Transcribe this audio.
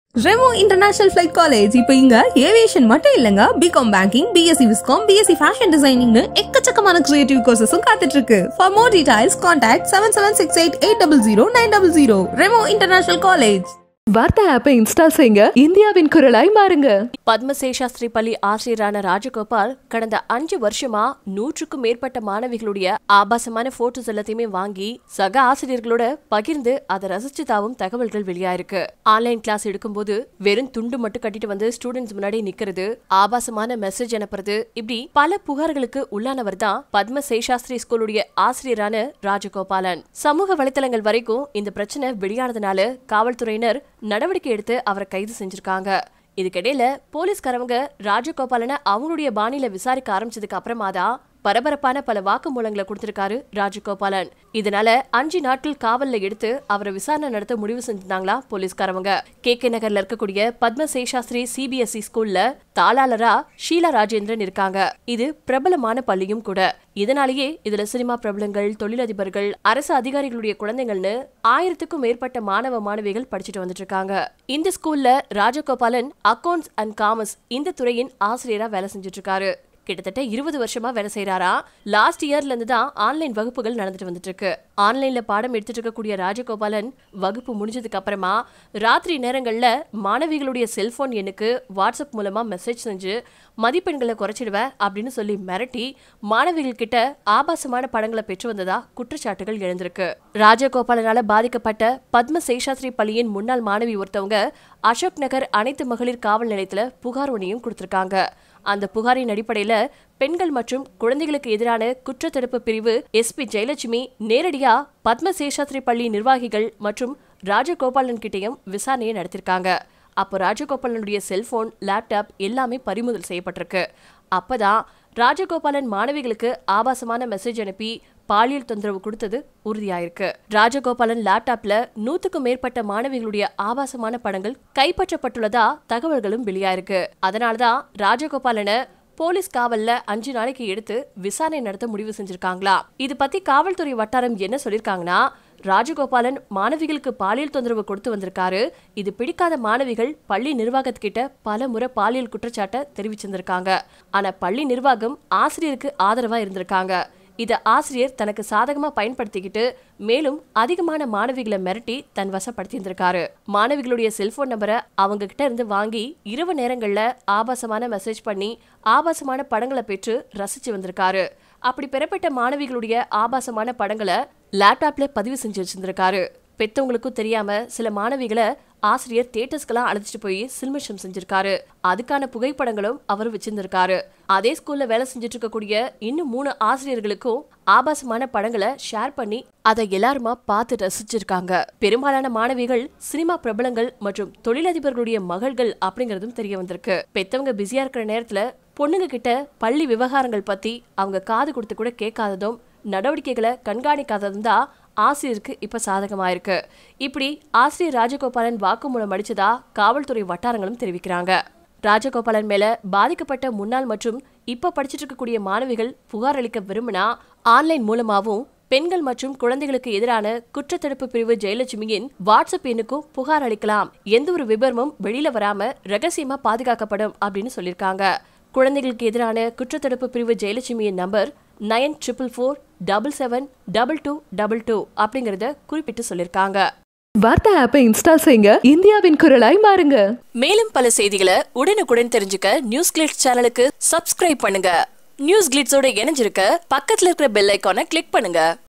Remo international flight college இப்போ இங்க aviation மட்டும் இல்லங்க BCom banking BSc viscom BSc fashion டிசைனிங்னு எக்கச்சக்கமான கிரியேட்டிவ் கோர்சஸும் காத்துட்டு இருக்கு for more details contact seven seven six eight eight double zero nine double zero Remo international college வார்த்தை ஆப்பை இன்ஸ்டால் செய்யுங்க இந்தியாவின் குரலாய் மாறுங்க பத்மசேஷாஸ்திரி பள்ளி ஆசிரியரான ராஜகோபால் கடந்த அஞ்சு வருஷமா நூற்றுக்கும் மேற்பட்ட மாணவிகளுடைய ஆபாசமான போட்டோஸ் எல்லாத்தையுமே வாங்கி சக ஆசிரியர்களோட பகிர்ந்து அதை ரசிச்சு தாவும் தகவல்கள் வெளியாயிருக்கு ஆன்லைன் கிளாஸ் எடுக்கும்போது வெறும் துண்டு மட்டும் கட்டிட்டு வந்து ஸ்டூடெண்ட்ஸ் முன்னாடி நிக்கிறது ஆபாசமான மெசேஜ் அனுப்புறது இப்படி பல புகார்களுக்கு உள்ளானவர் தான் பத்மசேஷாஸ்திரி ஸ்கூலுடைய ஆசிரியரான ராஜகோபாலன் சமூக வலைத்தளங்கள் வரைக்கும் இந்த பிரச்சனை வெளியானதுனால காவல்துறையினர் நடவடிக்கை எடுத்து அவரை கைது செஞ்சிருக்காங்க இதுக்கிடையில போலீஸ்காரவங்க ராஜகோபாலனை அவங்களுடைய பாணியில விசாரிக்க ஆரம்பிச்சதுக்கு அப்புறமா தான் பரபரப்பான பல வாக்குமூலங்களை கொடுத்திருக்காரு ராஜகோபாலன் இதனால அஞ்சு நாட்கள் காவல்ல எடுத்து அவரை விசாரணை நடத்த முடிவு செஞ்சிருந்தாங்களா போலீஸ்காரவங்க கே கே நகர்ல இருக்கக்கூடிய பத்மசேஷாஸ்திரி சிபிஎஸ்இ ஸ்கூல்ல தாளாளரா ஷீலா ராஜேந்திரன் இருக்காங்க இது பிரபலமான பள்ளியும் கூட இதனாலேயே இதுல சினிமா பிரபலங்கள் தொழிலதிபர்கள் அரசு அதிகாரிகளுடைய குழந்தைகள்னு ஆயிரத்துக்கும் மேற்பட்ட மாணவ மாணவிகள் படிச்சுட்டு வந்துட்டு இருக்காங்க இந்த ஸ்கூல்ல ராஜகோபாலன் அக்கவுண்ட்ஸ் அண்ட் காமர்ஸ் இந்த துறையின் ஆசிரியரா வேலை செஞ்சுட்டு இருக்காரு கிட்டத்தட்ட இருபது வருஷமா வேலை செய்யறாரா லாஸ்ட் இயர்ல இருந்து தான் ஆன்லைன் வகுப்புகள் நடந்துட்டு வந்துட்டு இருக்கு ஆன்லைன்ல பாடம் எடுத்துட்டு இருக்கக்கூடிய ராஜகோபாலன் வகுப்பு முடிஞ்சதுக்கு அப்புறமா ராத்திரி நேரங்கள்ல மாணவிகளுடைய செல்போன் எண்ணுக்கு வாட்ஸ்அப் மூலமா மெசேஜ் செஞ்சு மதிப்பெண்களை குறைச்சிடுவேன் அப்படின்னு சொல்லி மிரட்டி மாணவிகள் கிட்ட ஆபாசமான படங்களை பெற்று வந்ததா குற்றச்சாட்டுகள் எழுந்திருக்கு ராஜகோபாலனால பாதிக்கப்பட்ட பத்ம சேஷாஸ்திரி பள்ளியின் முன்னாள் மாணவி ஒருத்தவங்க அசோக் நகர் அனைத்து மகளிர் காவல் நிலையத்துல புகார் ஒன்றையும் கொடுத்திருக்காங்க அந்த புகாரின் அடிப்படையில பெண்கள் மற்றும் குழந்தைகளுக்கு எதிரான குற்றத்தடுப்பு பிரிவு எஸ்பி ஜெயலட்சுமி நேரடியா பத்மசேஷாத்ரி பள்ளி நிர்வாகிகள் மற்றும் ராஜகோபாலன் கிட்டையும் விசாரணையை நடத்திருக்காங்க அப்போ ராஜகோபாலனுடைய செல்போன் லேப்டாப் எல்லாமே பறிமுதல் செய்யப்பட்டிருக்கு அப்பதான் ராஜகோபாலன் மாணவிகளுக்கு ஆபாசமான மெசேஜ் அனுப்பி பாலியல் தொந்தரவு கொடுத்தது உறுதியாயிருக்கு ராஜகோபாலன் லேப்டாப்ல நூத்துக்கும் மேற்பட்ட மாணவிகளுடைய ஆபாசமான படங்கள் கைப்பற்றப்பட்டுள்ளதா தகவல்களும் வெளியாயிருக்கு அதனாலதான் ராஜகோபாலனை போலீஸ் காவல்ல அஞ்சு நாளைக்கு எடுத்து விசாரணை நடத்த முடிவு செஞ்சிருக்காங்களா இது பத்தி காவல்துறை வட்டாரம் என்ன சொல்லிருக்காங்கன்னா ராஜகோபாலன் மாணவிகளுக்கு பாலியல் தொந்தரவு கொடுத்து வந்திருக்காரு இது பிடிக்காத மாணவிகள் பள்ளி நிர்வாகத்துக்கிட்ட பல முறை பாலியல் குற்றச்சாட்டை தெரிவிச்சிருந்திருக்காங்க ஆனா பள்ளி நிர்வாகம் ஆசிரியருக்கு ஆதரவா இருந்திருக்காங்க இத ஆசிரியர் தனக்கு சாதகமா பயன்படுத்திக்கிட்டு மேலும் அதிகமான மாணவிகளை மிரட்டி தன் வசப்படுத்தி இருந்திருக்காரு மாணவிகளுடைய செல்போன் நம்பரை அவங்க கிட்ட இருந்து வாங்கி இரவு நேரங்கள்ல ஆபாசமான மெசேஜ் பண்ணி ஆபாசமான படங்களை பெற்று ரசிச்சு வந்திருக்காரு அப்படி பெறப்பட்ட மாணவிகளுடைய ஆபாசமான படங்களை லேப்டாப்ல பதிவு செஞ்சு வச்சிருந்திருக்காரு பெத்தவங்களுக்கும் தெரியாம சில மாணவிகளை ஆசிரியர் தேட்டர்ஸ்க்கெல்லாம் அழைச்சிட்டு போய் சில்மிஷம் செஞ்சிருக்காரு அதுக்கான புகைப்படங்களும் அவர் வச்சிருந்திருக்காரு அதே ஸ்கூல்ல வேலை செஞ்சுட்டு இருக்கக்கூடிய இன்னும் மூணு ஆசிரியர்களுக்கும் ஆபாசமான படங்களை ஷேர் பண்ணி அதை எல்லாருமா பார்த்து ரசிச்சிருக்காங்க பெரும்பாலான மாணவிகள் சினிமா பிரபலங்கள் மற்றும் தொழிலதிபர்களுடைய மகள்கள் அப்படிங்கறதும் தெரிய வந்திருக்கு பெத்தவங்க பிஸியா இருக்கிற நேரத்துல பொண்ணுங்க கிட்ட பள்ளி விவகாரங்கள் பத்தி அவங்க காது கொடுத்து கூட கேட்காததும் நடவடிக்கைகளை கண்காணிக்காததும் தான் ஆசிரியருக்கு இப்ப சாதகமாயிருக்கு இப்படி ஆசிரியர் ராஜகோபாலன் வாக்குமூலம் அடிச்சதா காவல்துறை வட்டாரங்களும் தெரிவிக்கிறாங்க ராஜகோபாலன் மேல பாதிக்கப்பட்ட முன்னாள் மற்றும் இப்ப படிச்சிட்டு இருக்கக்கூடிய மாணவிகள் புகார் அளிக்க விரும்பினா ஆன்லைன் மூலமாவும் பெண்கள் மற்றும் குழந்தைகளுக்கு எதிரான குற்றத்தடுப்பு பிரிவு ஜெயலட்சுமியின் வாட்ஸ்அப் எண்ணுக்கும் புகார் அளிக்கலாம் எந்த ஒரு விபரமும் வெளியில வராம ரகசியமா பாதுகாக்கப்படும் அப்படின்னு சொல்லியிருக்காங்க குழந்தைகளுக்கு எதிரான குற்றத்தடுப்பு பிரிவு ஜெயலட்சுமியின் number nine triple four double seven double two double two அப்படிங்கறத குறிப்பிட்டு சொல்லியிருக்காங்க வார்த்தை ஆப்பை இன்ஸ்டால் செய்யுங்க இந்தியாவின் குரலாய் மாறுங்க மேலும் பல செய்திகளை உடனுக்குடன் தெரிஞ்சுக்க நியூஸ் கிளிட்ஸ் சேனலுக்கு சப்ஸ்கிரைப் பண்ணுங்க நியூஸ் கிளிட்ஸோட இணைஞ்சிருக்க பக்கத்துல இருக்கிற பெல் ஐக்கானை கிளிக் பண்ணுங்க